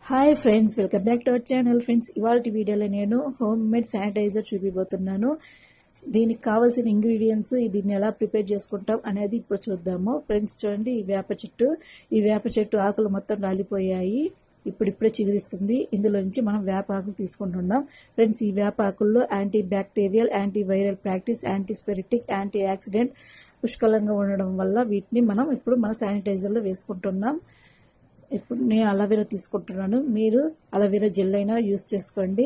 hi friends welcome back to our channel friends ఇవాళ వీడియోలో నేను హోమ్ మేడ్ శానిటైజర్ చూపిపోతున్నాను దీనికి కావాల్సిన ఇంగ్రీడియంట్స్ దీన్ని ఎలా ప్రిపేర్ చేసుకుంటాం అనేది ఇప్పుడు చూద్దాము ఫ్రెండ్స్ చూడండి ఈ వేప చెట్టు ఈ వేప చెట్టు ఆకులు మొత్తం రాలిపోయాయి ఇప్పుడు ఇప్పుడే చిగురిస్తుంది ఇందులో నుంచి మనం వేప ఆకులు తీసుకుంటున్నాం ఫ్రెండ్స్ ఈ వేప ఆకుల్లో anti bacterial anti viral practice anti septic anti oxidant పుష్కలంగా ఉండడం వల్ల వీటిని మనం ఇప్పుడు మన శానిటైజర్లో వేసుకుంటున్నాం ఇప్పుడు నేను అలవీరా తీసుకుంటున్నాను మీరు అలవీరా జెల్ అయినా యూస్ చేసుకోండి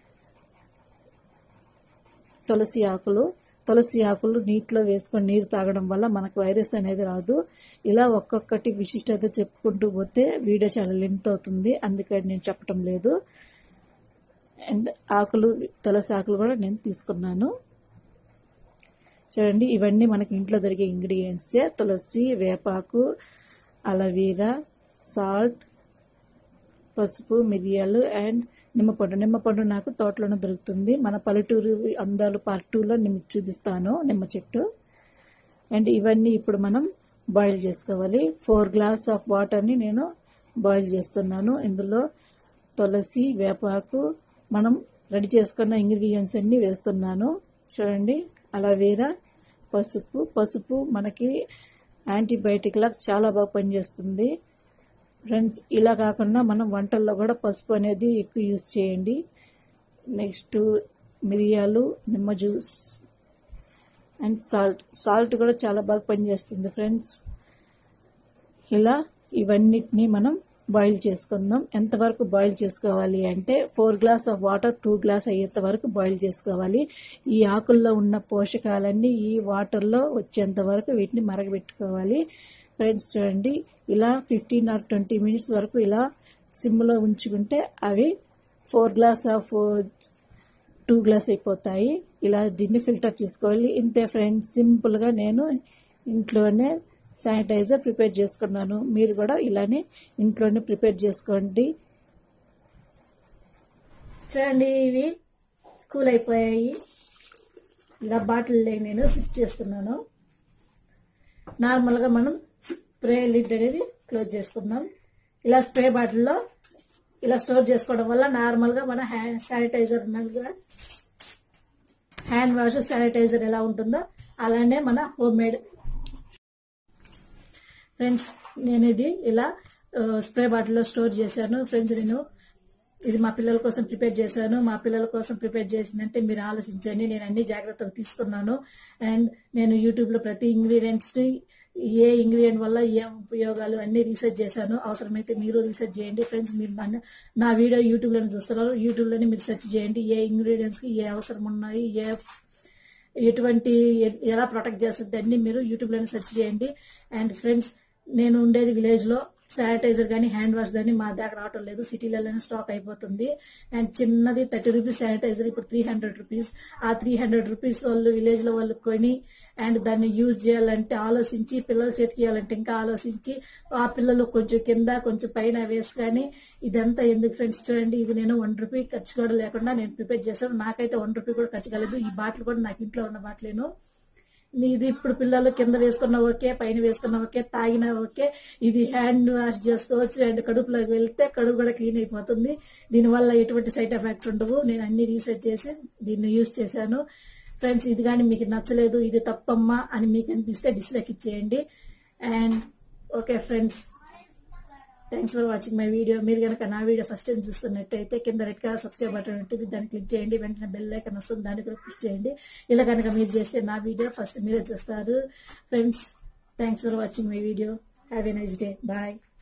తులసి ఆకులు తులసి ఆకులు నీటిలో వేసుకొని నీరు తాగడం వల్ల మనకు వైరస్ అనేది రాదు ఇలా ఒక్కొక్కటి విశిష్టత చెప్పుకుంటూ పోతే వీడియో చాలా లెంత్ అవుతుంది అందుకని నేను చెప్పటం లేదు అండ్ ఆకులు తులసి ఆకులు కూడా నేను తీసుకున్నాను చూడండి ఇవన్నీ మనకి ఇంట్లో దొరికే ఇంగ్రీడియంట్సే తులసి వేపాకు అలవీరా సాల్ట్ పసుపు మిరియాలు అండ్ నిమ్మపండు నిమ్మపండు నాకు తోటలోనే దొరుకుతుంది మన పల్లెటూరు అందాలు పార్ట్ టూలో నేను చూపిస్తాను నిమ్మ చెట్టు అండ్ ఇవన్నీ ఇప్పుడు మనం బాయిల్ చేసుకోవాలి ఫోర్ గ్లాస్ ఆఫ్ వాటర్ని నేను బాయిల్ చేస్తున్నాను ఇందులో తులసి వేపాకు మనం రెడీ చేసుకున్న ఇంగ్రీడియంట్స్ అన్నీ వేస్తున్నాను చూడండి అలవేరా పసుపు పసుపు మనకి యాంటీబయాటిక్ లా చాలా బాగా పనిచేస్తుంది ఫ్రెండ్స్ ఇలా కాకుండా మనం వంటల్లో కూడా పసుపు అనేది ఎక్కువ యూజ్ చేయండి నెక్స్ట్ మిరియాలు నిమ్మ జ్యూస్ అండ్ సాల్ట్ సాల్ట్ కూడా చాలా బాగా పనిచేస్తుంది ఫ్రెండ్స్ ఇలా ఇవన్నిటిని మనం బాయిల్ చేసుకుందాం ఎంతవరకు బాయిల్ చేసుకోవాలి అంటే four glass of water two glass అయ్యేంత వరకు బాయిల్ చేసుకోవాలి ఈ ఆకుల్లో ఉన్న పోషకాలన్నీ ఈ వాటర్లో వచ్చేంత వరకు వీటిని మరగబెట్టుకోవాలి ఫ్రెండ్స్ చూడండి ఇలా ఫిఫ్టీన్ ఆర్ ట్వంటీ మినిట్స్ వరకు ఇలా సిమ్లో ఉంచుకుంటే అవి four glass of two glass అయిపోతాయి ఇలా దీన్ని ఫిల్టర్ చేసుకోవాలి ఇంతే ఫ్రెండ్స్ సింపుల్గా నేను ఇంట్లోనే శానిటైజర్ ప్రిపేర్ చేసుకున్నాను మీరు కూడా ఇలానే ఇంట్లోనే ప్రిపేర్ చేసుకోండి చూడండి ఇవి కూల్ అయిపోయాయి ఇలా బాటిల్ నేను సిప్ చేస్తున్నాను నార్మల్గా మనం స్ప్రే లిడ్ అనేది క్లోజ్ చేసుకుందాం ఇలా స్ప్రే బాటిల్లో ఇలా స్టోర్ చేసుకోవడం వల్ల నార్మల్గా మన హ్యాండ్ శానిటైజర్ ఉన్నదిగా హ్యాండ్ వాష్ శానిటైజర్ ఎలా ఉంటుందో అలానే మన హోమ్ మేడ్ ఫ్రెండ్స్ నేను ఇది ఇలా స్ప్రే బాటిల్లో స్టోర్ చేశాను ఫ్రెండ్స్ నేను ఇది మా పిల్లల కోసం ప్రిపేర్ చేశాను మా పిల్లల కోసం ప్రిపేర్ చేసిందంటే మీరు ఆలోచించండి నేను అన్ని జాగ్రత్తలు తీసుకున్నాను అండ్ నేను యూట్యూబ్లో ప్రతి ఇంగ్రీడియంట్స్ని ఏ ఇంగ్రీడియంట్ వల్ల ఏ ఉపయోగాలు అన్ని రీసెర్చ్ చేశాను అవసరమైతే మీరు రీసెర్చ్ చేయండి ఫ్రెండ్స్ మీరు నన్ను నా వీడియో యూట్యూబ్లోనే చూస్తున్నారు యూట్యూబ్లోనే మీరు సెర్చ్ చేయండి ఏ ఇంగ్రీడియంట్స్కి ఏ అవసరం ఉన్నాయి ఏ ఎటువంటి ఎలా ప్రొటెక్ట్ చేస్తుంది అన్ని మీరు యూట్యూబ్లోనే సెర్చ్ చేయండి అండ్ ఫ్రెండ్స్ నేను ఉండేది విలేజ్లో శానిటైజర్ కానీ హ్యాండ్ వాష్ కానీ మా దగ్గర రావటం లేదు సిటీలలోనే స్టాక్ అయిపోతుంది అండ్ చిన్నది థర్టీ రూపీస్ శానిటైజర్ ఇప్పుడు త్రీ హండ్రెడ్ రూపీస్ ఆ త్రీ హండ్రెడ్ రూపీస్ వాళ్ళు విలేజ్ లో వాళ్ళు కొని అండ్ దాన్ని యూజ్ చేయాలంటే ఆలోచించి పిల్లల చేతికి ఇవ్వాలంటే ఇంకా ఆలోచించి ఆ పిల్లలు కొంచెం కింద కొంచెం పైన వేసుకొని ఇదంతా ఎందుకు ఫ్రెండ్స్ చూడండి ఇది నేను వన్ రూపీ ఖర్చు కూడా లేకుండా నేను ప్రిపేర్ చేశాను నాకైతే వన్ రూపీ కూడా ఖర్చు కాలేదు ఈ బాటిల్ కూడా నాకు ఇంట్లో ఉన్న బాటిలేను ఇది ఇప్పుడు పిల్లలు కింద వేసుకున్న ఓకే పైన వేసుకున్న ఓకే తాగిన ఓకే ఇది హ్యాండ్ వాష్ చేసుకోవచ్చు అండ్ కడుపులోకి వెళ్తే కడుపు కూడా క్లీన్ అయిపోతుంది దీనివల్ల ఎటువంటి సైడ్ ఎఫెక్ట్ ఉండవు నేను అన్ని రీసెర్చ్ చేసి దీన్ని యూజ్ చేశాను ఫ్రెండ్స్ ఇది కానీ మీకు నచ్చలేదు ఇది తప్పమ్మా అని మీకు అనిపిస్తే డిస్లైక్ ఇచ్చేయండి and okay friends thanks for watching my video మీరు కనుక నా వీడియో ఫస్ట్ టైం చూస్తున్నట్టయితే కింద రెడ్ కలర్ సబ్స్క్రైబ్ బటన్ ఉంటుంది దాన్ని క్లిక్ చేయండి వెంటనే బెల్ ఐకన్ వస్తుంది దాన్ని కూడా క్లిక్ చేయండి ఇలా కనుక మీరు చేస్తే నా వీడియో ఫస్ట్ మీరే చూస్తారు friends thanks for watching my video have a nice day bye